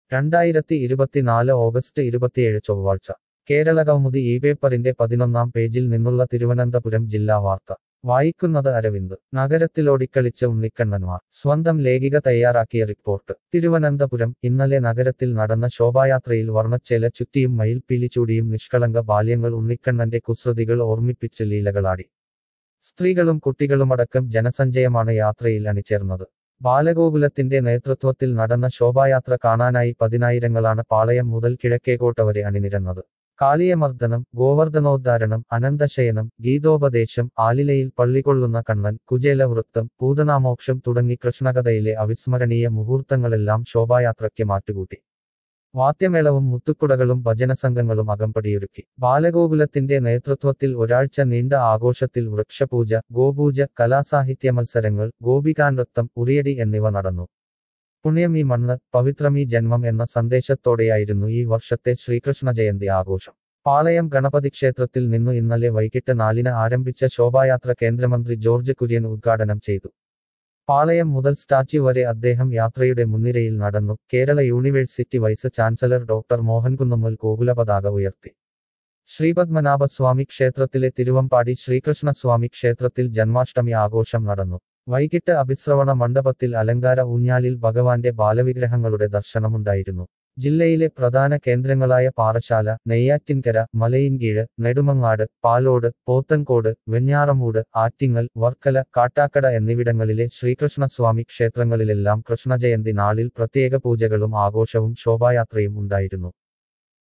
രണ്ടായിരത്തി ഇരുപത്തിനാല് ഓഗസ്റ്റ് ഇരുപത്തിയേഴ് ചൊവ്വാഴ്ച കേരളകൗമുദി ഈ പേപ്പറിന്റെ പതിനൊന്നാം പേജിൽ നിന്നുള്ള തിരുവനന്തപുരം ജില്ലാ വാർത്ത വായിക്കുന്നത് അരവിന്ദ് നഗരത്തിലോടിക്കളിച്ച ഉണ്ണിക്കണ്ണന്മാർ സ്വന്തം ലേഖിക തയ്യാറാക്കിയ റിപ്പോർട്ട് തിരുവനന്തപുരം ഇന്നലെ നഗരത്തിൽ നടന്ന ശോഭായാത്രയിൽ വർണ്ണച്ചേല ചുറ്റിയും മയിൽപ്പീലി ചൂടിയും നിഷ്കളങ്ക ബാല്യങ്ങൾ ഉണ്ണിക്കണ്ണന്റെ കുസൃതികൾ ഓർമ്മിപ്പിച്ച് ലീലകളാടി സ്ത്രീകളും കുട്ടികളുമടക്കം ജനസഞ്ചയമാണ് യാത്രയിൽ അണിചേർന്നത് ബാലഗോകുലത്തിന്റെ നേതൃത്വത്തിൽ നടന്ന ശോഭായാത്ര കാണാനായി പതിനായിരങ്ങളാണ് പാളയം മുതൽ കിഴക്കേക്കോട്ട വരെ അണിനിരന്നത് കാളിയമർദ്ദനം ഗോവർദ്ധനോദ്ധാരണം അനന്തശയനം ഗീതോപദേശം ആലിലയിൽ പള്ളികൊള്ളുന്ന കണ്ണൻ കുചേലവൃത്തം പൂതനാമോക്ഷം തുടങ്ങി കൃഷ്ണകഥയിലെ അവിസ്മരണീയ മുഹൂർത്തങ്ങളെല്ലാം ശോഭായാത്രയ്ക്ക് മാറ്റുകൂട്ടി വാദ്യമേളവും മുത്തുക്കുടകളും ഭജനസംഘങ്ങളും അകമ്പടിയൊരുക്കി ബാലഗോകുലത്തിന്റെ നേതൃത്വത്തിൽ ഒരാഴ്ച നീണ്ട ആഘോഷത്തിൽ വൃക്ഷപൂജ ഗോപൂജ കലാസാഹിത്യ മത്സരങ്ങൾ ഗോപികാനൃത്തം ഉറിയടി എന്നിവ നടന്നു പുണ്യമീ മണ്ണ് പവിത്രമീ ജന്മം എന്ന സന്ദേശത്തോടെയായിരുന്നു ഈ വർഷത്തെ ശ്രീകൃഷ്ണ ജയന്തി ആഘോഷം പാളയം ഗണപതി ക്ഷേത്രത്തിൽ നിന്നു ഇന്നലെ വൈകിട്ട് നാലിന് ആരംഭിച്ച ശോഭായാത്ര കേന്ദ്രമന്ത്രി ജോർജ് കുര്യൻ ഉദ്ഘാടനം ചെയ്തു പാളയം മുതൽ സ്റ്റാച്യു വരെ അദ്ദേഹം യാത്രയുടെ മുൻനിരയിൽ നടന്നു Kerala university vice chancellor doctor Mohan Kunnummal ഗോകുല പതാക ഉയർത്തി ശ്രീപത്മനാഭസ്വാമി ക്ഷേത്രത്തിലെ തിരുവമ്പാടി ശ്രീകൃഷ്ണസ്വാമി ക്ഷേത്രത്തിൽ ജന്മാഷ്ടമി ആഘോഷം നടന്നു വൈകിട്ട് അഭിശ്രവണ മണ്ഡപത്തിൽ അലങ്കാര ഊഞ്ഞാലിൽ ഭഗവാന്റെ ബാലവിഗ്രഹങ്ങളുടെ ദർശനമുണ്ടായിരുന്നു ജില്ലയിലെ പ്രധാന കേന്ദ്രങ്ങളായ പാറശാല നെയ്യാറ്റിൻകര മലയിൻകീഴ് നെടുമങ്ങാട് പാലോട് പോത്തൻകോട് വെഞ്ഞാറമൂട് ആറ്റിങ്ങൽ വർക്കല കാട്ടാക്കട എന്നിവിടങ്ങളിലെ ശ്രീകൃഷ്ണസ്വാമി ക്ഷേത്രങ്ങളിലെല്ലാം കൃഷ്ണജയന്തി നാളിൽ പ്രത്യേക പൂജകളും ആഘോഷവും ശോഭായാത്രയും ഉണ്ടായിരുന്നു